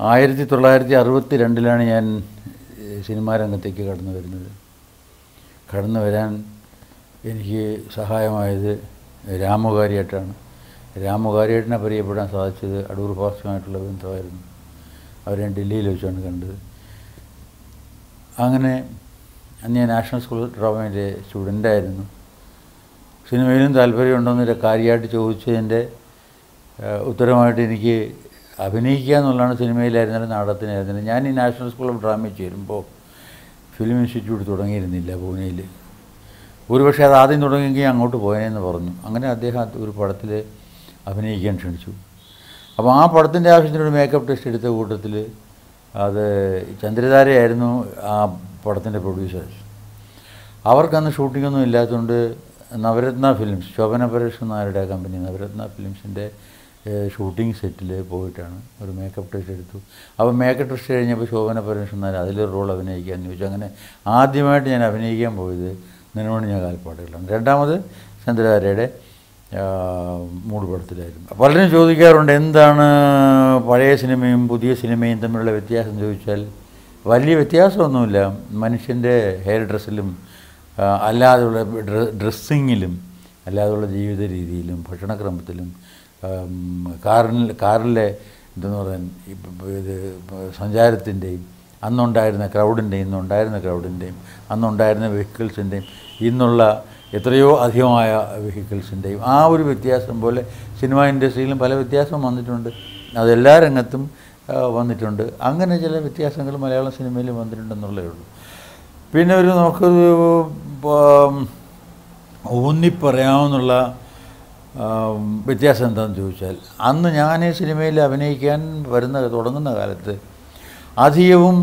ആയിരത്തി തൊള്ളായിരത്തി അറുപത്തി രണ്ടിലാണ് ഞാൻ ഏഹ്, സിനിമാ രംഗത്തേക്ക് കടന്നു വരുന്നത് കടന്നു വരാൻ എനിക്ക് സഹായമായത് രാമുകാരിയായിട്ടാണ് രാമുകാരിയായിട്ടിനെ പരിചയപ്പെടാൻ സാധിച്ചത് അടൂർ ഭാസ്കറുമായിട്ടുള്ള ബന്ധമായിരുന്നു അവരെ ഞാൻ ഡൽഹിയിൽ വെച്ചാണ് കണ്ടത് അങ്ങനെ അന്ന് ഞാൻ നാഷണൽ സ്കൂൾ ഡ്രാമയിലെ സ്റ്റുഡൻ്റായിരുന്നു സിനിമയിലും താല്പര്യമുണ്ടോയെന്ന് കാര്യമായിട്ട് ചോദിച്ചതിൻ്റെ ഏഹ്, ഉത്തരമായിട്ട് എനിക്ക് അഭിനയിക്കുക എന്നുള്ളതാണ് സിനിമയിലായിരുന്നാലും നാടകത്തിനായിരുന്നാലും ഞാൻ ഈ നാഷണൽ സ്കൂൾ ഓഫ് ഡ്രാമയിൽ ചേരുമ്പോൾ ഫിലിം ഇൻസ്റ്റിറ്റ്യൂട്ട് തുടങ്ങിയിരുന്നില്ല പൂനെയിൽ ഒരുപക്ഷെ അത് ആദ്യം തുടങ്ങിയെങ്കിൽ അങ്ങോട്ട് പോയേനെന്ന് പറഞ്ഞു അങ്ങനെ അദ്ദേഹം അത് ഒരു പടത്തിൽ അഭിനയിക്കാൻ ക്ഷണിച്ചു അപ്പോൾ ആ പടത്തിൻ്റെ ആവശ്യത്തിന് ഒരു മേക്കപ്പ് ടെസ്റ്റ് എടുത്ത കൂട്ടത്തിൽ അത് ചന്ദ്രധാരയായിരുന്നു ആ പടത്തിൻ്റെ പ്രൊഡ്യൂസേഴ്സ് അവർക്കന്ന് ഷൂട്ടിങ്ങൊന്നും ഇല്ലാത്തതുകൊണ്ട് നവരത്ന ഫിലിംസ് ശോഭന പരേഷ് നായരുടെ കമ്പനി നവരത്ന ഫിലിംസിൻ്റെ ഷൂട്ടിംഗ് സെറ്റിൽ പോയിട്ടാണ് ഒരു മേക്കപ്പ് ടെസ്റ്റ് എടുത്തു അപ്പോൾ മേക്കപ്പ് ടെസ്റ്റ് കഴിഞ്ഞപ്പോൾ ശോഭന പരേഷ് നായർ അതിലൊരു റോൾ അഭിനയിക്കാമെന്ന് ചോദിച്ചു അങ്ങനെ ആദ്യമായിട്ട് ഞാൻ അഭിനയിക്കാൻ പോയത് നിലമണിഞ്ഞ കാൽപ്പാടുകളാണ് രണ്ടാമത് ചന്ദ്രധാരയുടെ മൂടുപടത്തിലായിരുന്നു പലരും ചോദിക്കാറുണ്ട് എന്താണ് പഴയ സിനിമയും പുതിയ സിനിമയും തമ്മിലുള്ള വ്യത്യാസം ചോദിച്ചാൽ വലിയ വ്യത്യാസമൊന്നുമില്ല മനുഷ്യൻ്റെ ഹെയർ ഡ്രസ്സിലും ആ, അല്ലാതെയുള്ള ഡ്ര- ഡ്രസ്സിങ്ങിലും അല്ലാതെയുള്ള ജീവിത രീതിയിലും ഭക്ഷണക്രമത്തിലും ആം, കാറിൽ കാറിലെ എന്തെന്ന് പറയാൻ ഇപ്പം ഇത് സഞ്ചാരത്തിൻ്റെയും അന്നുണ്ടായിരുന്ന ക്രൗഡിൻ്റെയും ഇന്നുണ്ടായിരുന്ന ക്രൗഡിൻ്റെയും അന്നുണ്ടായിരുന്ന വെഹിക്കിൾസിൻ്റെയും ഇന്നുള്ള എത്രയോ അധികമായ വെഹിക്കിൾസിൻ്റെയും ആ ഒരു വ്യത്യാസം പോലെ സിനിമ ഇൻഡസ്ട്രിയിലും പല വ്യത്യാസവും വന്നിട്ടുണ്ട് അതെല്ലാ രംഗത്തും ആ, വന്നിട്ടുണ്ട് അങ്ങനെ ചില വ്യത്യാസങ്ങൾ മലയാള സിനിമയിലും വന്നിട്ടുണ്ടെന്നുള്ളേ ഉള്ളൂ പിന്നെ ഒരു നമുക്കൊരു ഉം, ഊന്നിപ്പറയാവുന്നുള്ള ആം, വ്യത്യാസം എന്താണെന്ന് ചോദിച്ചാൽ അന്ന് ഞാൻ ഈ സിനിമയിൽ അഭിനയിക്കാൻ വരുന്ന തുടങ്ങുന്ന കാലത്ത് അധികവും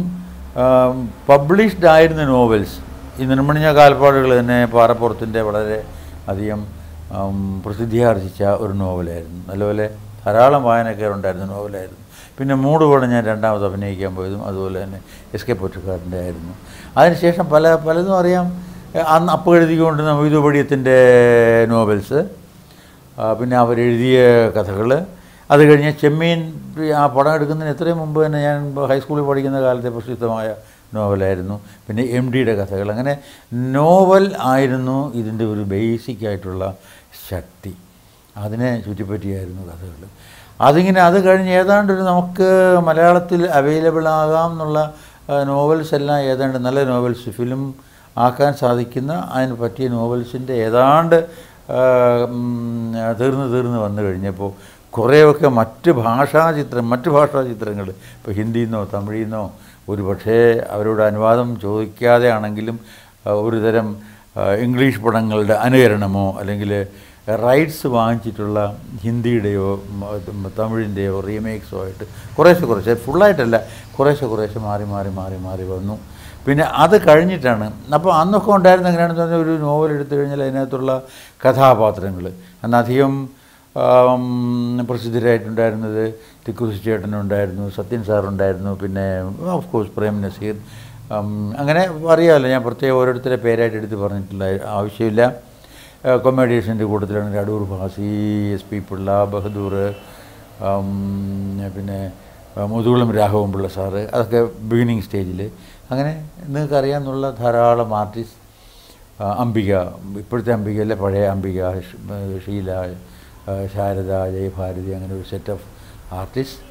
പബ്ലിഷ്ഡ് ആയിരുന്ന നോവൽസ് ഈ നിർമ്മണിഞ്ഞ കാൽപ്പാടുകൾ തന്നെ പാറപ്പുറത്തിൻ്റെ വളരെ അധികം ആം, പ്രസിദ്ധിയാർജിച്ച ഒരു നോവലായിരുന്നു നല്ലപോലെ ധാരാളം വായനക്കാരുണ്ടായിരുന്ന നോവലായിരുന്നു പിന്നെ മൂടുപടം ഞാൻ രണ്ടാമത് അഭിനയിക്കാൻ പോയതും അതുപോലെ തന്നെ എസ് കെ പൊറ്റക്കാരൻ്റെ ആയിരുന്നു അതിനുശേഷം പല പലതും അറിയാം ഏ, അന്ന് അപ്പോൾ എഴുതിക്കൊണ്ടിരുന്ന മൊയ്തു പടിയത്തിൻ്റെ നോവൽസ് ആ, പിന്നെ അവരെഴുതിയ കഥകൾ അത് കഴിഞ്ഞ് ചെമ്മീൻ ആ പടം എടുക്കുന്നതിന് എത്രയും മുമ്പ് തന്നെ ഞാൻ ഹൈസ്കൂളിൽ പഠിക്കുന്ന കാലത്തെ പ്രസിദ്ധമായ നോവലായിരുന്നു പിന്നെ എം ഡിയുടെ കഥകൾ അങ്ങനെ നോവൽ ആയിരുന്നു ഇതിൻ്റെ ഒരു ബേസിക് ആയിട്ടുള്ള ശക്തി അതിനെ ചുറ്റിപ്പറ്റിയായിരുന്നു കഥകൾ അതിങ്ങനെ അത് കഴിഞ്ഞ് ഏതാണ്ട് ഒരു നമുക്ക് മലയാളത്തിൽ അവൈലബിൾ ആകാം എന്നുള്ള നോവൽസ് എല്ലാം ഏതാണ്ട് നല്ല നോവൽസ് ഫിലിം ആക്കാൻ സാധിക്കുന്ന അതിന് പറ്റിയ നോവൽസിൻ്റെ ഏതാണ്ട് ആ, ഉം, തീർന്ന് തീർന്ന് വന്നു കഴിഞ്ഞപ്പോൾ കുറേയൊക്കെ മറ്റ് ഭാഷാ ചിത്രം മറ്റ് ഭാഷാ ചിത്രങ്ങൾ ഇപ്പോൾ ഹിന്ദിയിൽ നിന്നോ തമിഴിൽ നിന്നോ ഒരു പക്ഷേ അവരോട് അനുവാദം ചോദിക്കാതെ ആണെങ്കിലും ആ, ഒരു തരം ആ, ഇംഗ്ലീഷ് പടങ്ങളുടെ അനുകരണമോ അല്ലെങ്കിൽ റൈറ്റ്സ് വാങ്ങിച്ചിട്ടുള്ള ഹിന്ദിയുടെയോ മ- തമിഴിൻ്റെയോ റീമേക്സോ ആയിട്ട് കുറേശ്ശെ കുറേശ്ശെ ഫുള്ളായിട്ടല്ല കുറേശ്ശെ കുറേശ്ശെ മാറി മാറി മാറി മാറി വന്നു പിന്നെ അത് കഴിഞ്ഞിട്ടാണ് അപ്പോൾ അന്നൊക്കെ ഉണ്ടായിരുന്ന എങ്ങനെയാണെന്ന് പറഞ്ഞാൽ ഒരു നോവൽ എടുത്തു കഴിഞ്ഞാൽ അതിനകത്തുള്ള കഥാപാത്രങ്ങൾ അന്ന് അധികം ആം, പ്രസിദ്ധരായിട്ടുണ്ടായിരുന്നത് തിക്കുറിശി ചേട്ടനുണ്ടായിരുന്നു സത്യൻ സാറുണ്ടായിരുന്നു പിന്നെ ഓഫ് കോഴ്സ് പ്രേം നസീർ ആം, അങ്ങനെ അറിയാമല്ലോ ഞാൻ പ്രത്യേകം ഓരോരുത്തരെ പേരായിട്ട് എടുത്ത് പറഞ്ഞിട്ടില്ല ആവശ്യമില്ല കൊമേഡിയൻസിൻ്റെ കൂട്ടത്തിലാണ് അടൂർ ഭാസി എസ് പി പിള്ള ബഹദൂർ ആം, പിന്നെ ആ, മുതുകുളം രാഘവൻ പിള്ള സാറ് അതൊക്കെ ബിഗിനിങ് സ്റ്റേജിൽ അങ്ങനെ നിങ്ങൾക്ക് അറിയാമെന്നുള്ള ധാരാളം ആർട്ടിസ്റ്റ് ആ, അംബിക ഇപ്പോഴത്തെ അംബികയല്ല പഴയ അംബിക ഷ്- ആ, ഷീല ആ, ശാരദ ജയഭാരതി അങ്ങനെ ഒരു സെറ്റ് ഓഫ് ആർട്ടിസ്റ്റ്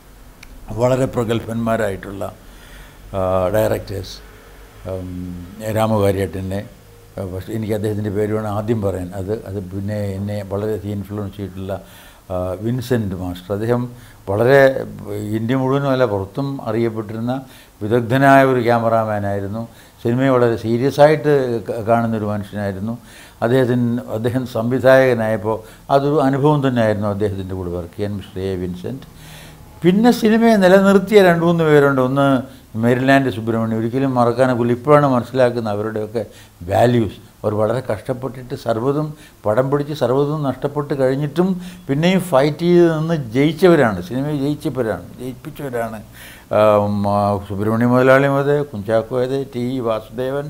വളരെ പ്രഗത്ഭന്മാരായിട്ടുള്ള ഡയറക്ടേഴ്സ് രാമകാരിയേട്ടനെ പക്ഷേ എനിക്ക് അദ്ദേഹത്തിൻ്റെ പേര് വേണം ആദ്യം പറയാൻ അത് അത് പിന്നെ എന്നെ വളരെയധികം ഇൻഫ്ലുവൻസ് ചെയ്തിട്ടുള്ള ആ, വിൻസെൻ്റ് മാസ്റ്റർ അദ്ദേഹം വളരെ ഇന്ത്യ മുഴുവനും അല്ല പുറത്തും അറിയപ്പെട്ടിരുന്ന വിദഗ്ധനായ ഒരു ക്യാമറാമാനായിരുന്നു സിനിമയെ വളരെ സീരിയസ് ആയിട്ട് ക- കാണുന്നൊരു മനുഷ്യനായിരുന്നു അദ്ദേഹത്തിന് അദ്ദേഹം സംവിധായകനായപ്പോൾ അതൊരു അനുഭവം തന്നെയായിരുന്നു അദ്ദേഹത്തിൻ്റെ കൂടെ വർക്ക് ചെയ്യാൻ മിസ്റ്റർ എ വിൻസെൻറ്റ് പിന്നെ സിനിമയെ നിലനിർത്തിയ രണ്ട് മൂന്ന് പേരുണ്ട് ഒന്ന് മെരിലാൻഡ് സുബ്രഹ്മണ്യം ഒരിക്കലും മറക്കാനൊക്കില്ല ഇപ്പോഴാണ് മനസ്സിലാക്കുന്ന അവരുടെയൊക്കെ വാല്യൂസ് അവർ വളരെ കഷ്ടപ്പെട്ടിട്ട് സർവ്വതും പടം പിടിച്ച് സർവ്വതും നഷ്ടപ്പെട്ട് കഴിഞ്ഞിട്ടും പിന്നെയും ഫൈറ്റ് ചെയ്ത് നിന്ന് ജയിച്ചവരാണ് സിനിമയിൽ ജയിച്ചവരാണ് ജയിപ്പിച്ചവരാണ് ആം, ആ, സുബ്രഹ്മണ്യ മുതലാളി അതെ കുഞ്ചാക്കോ അതെ T Vasudevan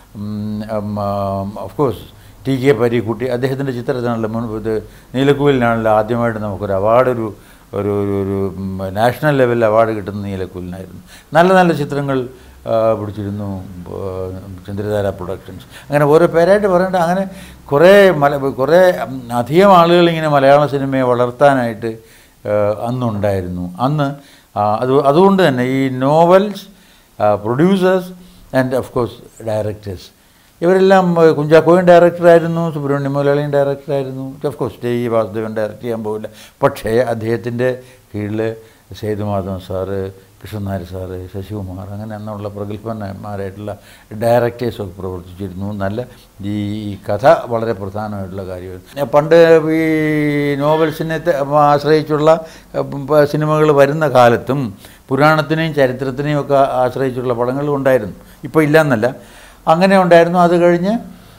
of course T K Parikutty അദ്ദേഹത്തിൻ്റെ ചിത്രത്തിനാണല്ലോ മുൻപ് ഇത് നീലക്കുയിലിനാണല്ലോ ആദ്യമായിട്ട് നമുക്കൊരു അവാർഡ് ഒരു ഒരു ഒരു ഒരു നാഷണൽ ലെവൽ അവാർഡ് കിട്ടുന്ന നീലക്കുലിനായിരുന്നു നല്ല നല്ല ചിത്രങ്ങൾ ആ, പിടിച്ചിരുന്നു ആ, ചന്ദ്രധാര പ്രൊഡക്ഷൻസ് അങ്ങനെ ഓരോ പേരായിട്ട് പറയേണ്ട അങ്ങനെ കുറേ മല കുറേ ഉം, അധികം ആളുകൾ ഇങ്ങനെ മലയാള സിനിമയെ വളർത്താനായിട്ട് ആ, അന്നുണ്ടായിരുന്നു അന്ന് ആ, അത് അതുകൊണ്ട് തന്നെ ഈ novels producers and of course directors ഇവരെല്ലാം ഏഹ്, കുഞ്ചാക്കോയും ഡയറക്ടറായിരുന്നു സുബ്രഹ്മണ്യ മുതലാളിയും ഡയറക്ടറായിരുന്നു of course T E Vasudevan direct ചെയ്യാൻ പോകില്ല പക്ഷേ അദ്ദേഹത്തിൻ്റെ കീഴിൽ സേതുമാധവൻ സാറ് കൃഷ്ണനായർ സാറ് ശശികുമാർ അങ്ങനെ എന്നുള്ള പ്രഗത്ഭന്മാരായിട്ടുള്ള ഡയറക്ടേഴ്സൊക്കെ പ്രവർത്തിച്ചിരുന്നു നല്ല ഈ കഥ വളരെ പ്രധാനമായിട്ടുള്ള കാര്യമായിരുന്നു പണ്ട് ഈ നോവൽസിനെ ത- ആശ്രയിച്ചുള്ള സിനിമകൾ വരുന്ന കാലത്തും പുരാണത്തിനെയും ചരിത്രത്തിനെയും ഒക്കെ ആശ്രയിച്ചുള്ള പടങ്ങളും ഉണ്ടായിരുന്നു ഇപ്പോൾ ഇല്ലയെന്നല്ല അങ്ങനെ ഉണ്ടായിരുന്നു അത് കഴിഞ്ഞ്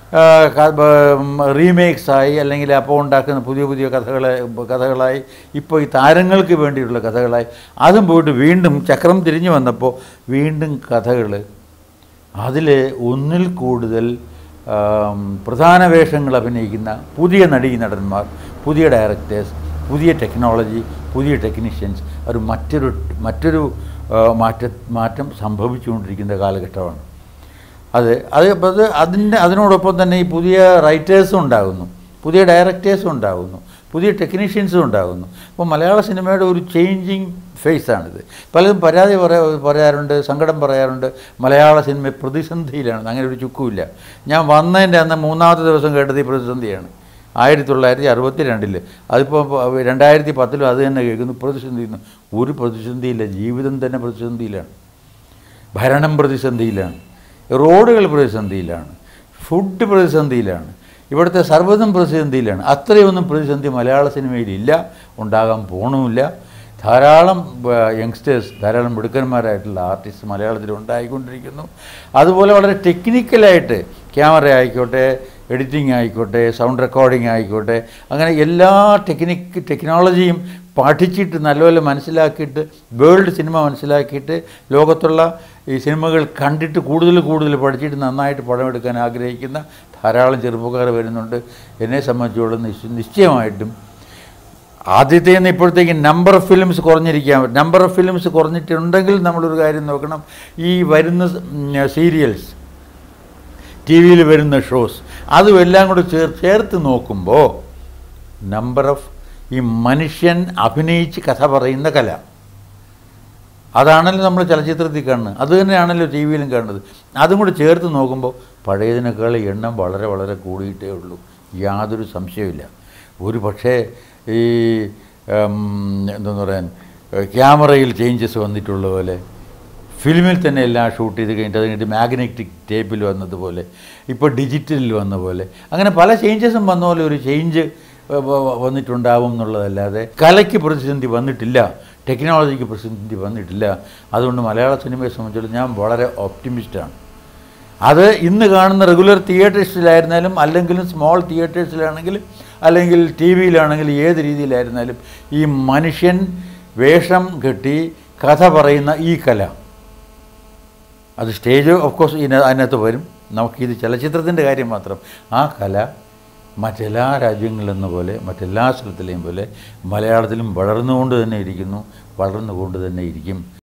റീമേക്സ് ആയി അല്ലെങ്കിൽ അപ്പോൾ ഉണ്ടാക്കുന്ന പുതിയ പുതിയ കഥകളെ കഥകളായി ഇപ്പോൾ ഈ താരങ്ങൾക്ക് വേണ്ടിയിട്ടുള്ള കഥകളായി അതും പോയിട്ട് വീണ്ടും ചക്രം തിരിഞ്ഞു വന്നപ്പോൾ വീണ്ടും കഥകൾ അതിൽ ഒന്നിൽ കൂടുതൽ ആം, പ്രധാന വേഷങ്ങൾ അഭിനയിക്കുന്ന പുതിയ നടീ നടന്മാർ പുതിയ ഡയറക്ടേഴ്സ് പുതിയ ടെക്നോളജി പുതിയ ടെക്നീഷ്യൻസ് ഒരു മറ്റൊരു മറ്റൊരു ആ, മാറ്റ മാറ്റം സംഭവിച്ചുകൊണ്ടിരിക്കുന്ന കാലഘട്ടമാണ് അത് അത് അപ്പോൾ അത് അതിൻ്റെ അതിനോടൊപ്പം തന്നെ ഈ പുതിയ റൈറ്റേഴ്സും ഉണ്ടാകുന്നു പുതിയ ഡയറക്ടേഴ്സും ഉണ്ടാകുന്നു പുതിയ ടെക്നീഷ്യൻസും ഉണ്ടാകുന്നു അപ്പോൾ മലയാള സിനിമയുടെ ഒരു ചേഞ്ചിങ് ഫേസാണിത് പലരും പരാതി പറയാ പറയാറുണ്ട് സങ്കടം പറയാറുണ്ട് മലയാള സിനിമ പ്രതിസന്ധിയിലാണ് അങ്ങനെ ഒരു ചുക്കുമില്ല ഞാൻ വന്നതിൻ്റെ അന്ന് മൂന്നാമത്തെ ദിവസം കേട്ടത് ഈ പ്രതിസന്ധിയാണ് ആയിരത്തി തൊള്ളായിരത്തി അറുപത്തി രണ്ടിൽ അതിപ്പോൾ രണ്ടായിരത്തി പത്തിലും അത് തന്നെ കേൾക്കുന്നു പ്രതിസന്ധി ഒരു പ്രതിസന്ധിയില്ല ജീവിതം തന്നെ പ്രതിസന്ധിയിലാണ് ഭരണം പ്രതിസന്ധിയിലാണ് റോഡുകൾ പ്രതിസന്ധിയിലാണ് ഫുഡ് പ്രതിസന്ധിയിലാണ് ഇവിടുത്തെ സർവ്വതും പ്രതിസന്ധിയിലാണ് അത്രയൊന്നും പ്രതിസന്ധി മലയാള സിനിമയിലില്ല ഉണ്ടാകാൻ പോണുമില്ല ധാരാളം യങ്സ്റ്റേഴ്സ് ധാരാളം മിടുക്കന്മാരായിട്ടുള്ള ആർട്ടിസ്റ്റ് മലയാളത്തിൽ ഉണ്ടായിക്കൊണ്ടിരിക്കുന്നു അതുപോലെ വളരെ ടെക്നിക്കലായിട്ട് ക്യാമറ ആയിക്കോട്ടെ എഡിറ്റിംഗ് ആയിക്കോട്ടെ സൗണ്ട് റെക്കോർഡിംഗ് ആയിക്കോട്ടെ അങ്ങനെ എല്ലാ ടെക്നിക് ടെക്നോളജിയും പഠിച്ചിട്ട് നല്ലപോലെ മനസ്സിലാക്കിയിട്ട് വേൾഡ് സിനിമ മനസ്സിലാക്കിയിട്ട് ലോകത്തുള്ള ഈ സിനിമകൾ കണ്ടിട്ട് കൂടുതൽ കൂടുതൽ പഠിച്ചിട്ട് നന്നായിട്ട് പടമെടുക്കാൻ ആഗ്രഹിക്കുന്ന ധാരാളം ചെറുപ്പക്കാർ വരുന്നുണ്ട് എന്നെ സംബന്ധിച്ചോളം നിശ്ച നിശ്ചയമായിട്ടും ആദ്യത്തെ നിന്ന് ഇപ്പോഴത്തേക്ക് നമ്പർ ഓഫ് ഫിലിംസ് കുറഞ്ഞിരിക്കാൻ നമ്പർ ഓഫ് ഫിലിംസ് കുറഞ്ഞിട്ടുണ്ടെങ്കിൽ നമ്മളൊരു കാര്യം നോക്കണം ഈ വരുന്ന സീരിയൽസ് ടി വിയിൽ വരുന്ന ഷോസ് അതും എല്ലാം കൂടെ ചേർ ചേർത്ത് നോക്കുമ്പോൾ നമ്പർ ഓഫ് ഈ മനുഷ്യൻ അഭിനയിച്ച് കഥ പറയുന്ന കല അതാണല്ലോ നമ്മൾ ചലച്ചിത്രത്തിൽ കാണുന്നത് അത് തന്നെയാണല്ലോ ടി വിയിലും കാണുന്നത് അതും കൂടെ ചേർത്ത് നോക്കുമ്പോൾ പഴയതിനേക്കാൾ എണ്ണം വളരെ വളരെ കൂടിയിട്ടേ ഉള്ളൂ യാതൊരു സംശയമില്ല ഒരു പക്ഷേ ഈ ഉം, എന്തെന്ന് പറയാൻ ക്യാമറയിൽ ചേഞ്ചസ് വന്നിട്ടുള്ള പോലെ ഫിലിമിൽ തന്നെ എല്ലാം ഷൂട്ട് ചെയ്ത് കഴിഞ്ഞിട്ട് അത് കഴിഞ്ഞിട്ട് മാഗ്നറ്റിക് ടേപ്പിൽ വന്നതുപോലെ ഇപ്പോൾ ഡിജിറ്റലിൽ വന്ന പോലെ അങ്ങനെ പല ചേഞ്ചസും വന്ന പോലെ ഒരു ചേഞ്ച് വന്നിട്ടുണ്ടാവും എന്നുള്ളതല്ലാതെ കലയ്ക്ക് പ്രതിസന്ധി വന്നിട്ടില്ല ടെക്നോളജിക്ക് പ്രതിസന്ധി വന്നിട്ടില്ല അതുകൊണ്ട് മലയാള സിനിമയെ സംബന്ധിച്ചിടത്തോളം ഞാൻ വളരെ ഓപ്റ്റിമിസ്റ്റാണ് അത് ഇന്ന് കാണുന്ന റെഗുലർ തിയേറ്റേഴ്സിലായിരുന്നാലും അല്ലെങ്കിലും സ്മോൾ തിയേറ്റേഴ്സിലാണെങ്കിലും അല്ലെങ്കിൽ ടി വിയിലാണെങ്കിലും ഏത് രീതിയിലായിരുന്നാലും ഈ മനുഷ്യൻ വേഷം കെട്ടി കഥ പറയുന്ന ഈ കല അത് സ്റ്റേജ് ഓഫ് കോഴ്സ് ഇതിന് അതിനകത്ത് വരും നമുക്കിത് ചലച്ചിത്രത്തിൻ്റെ കാര്യം മാത്രം ആ കല മറ്റെല്ലാ രാജ്യങ്ങളിലെന്ന പോലെ മറ്റെല്ലാ സ്ഥലത്തിലെയും പോലെ മലയാളത്തിലും വളർന്നുകൊണ്ട് തന്നെ ഇരിക്കുന്നു വളർന്നുകൊണ്ട് തന്നെ ഇരിക്കും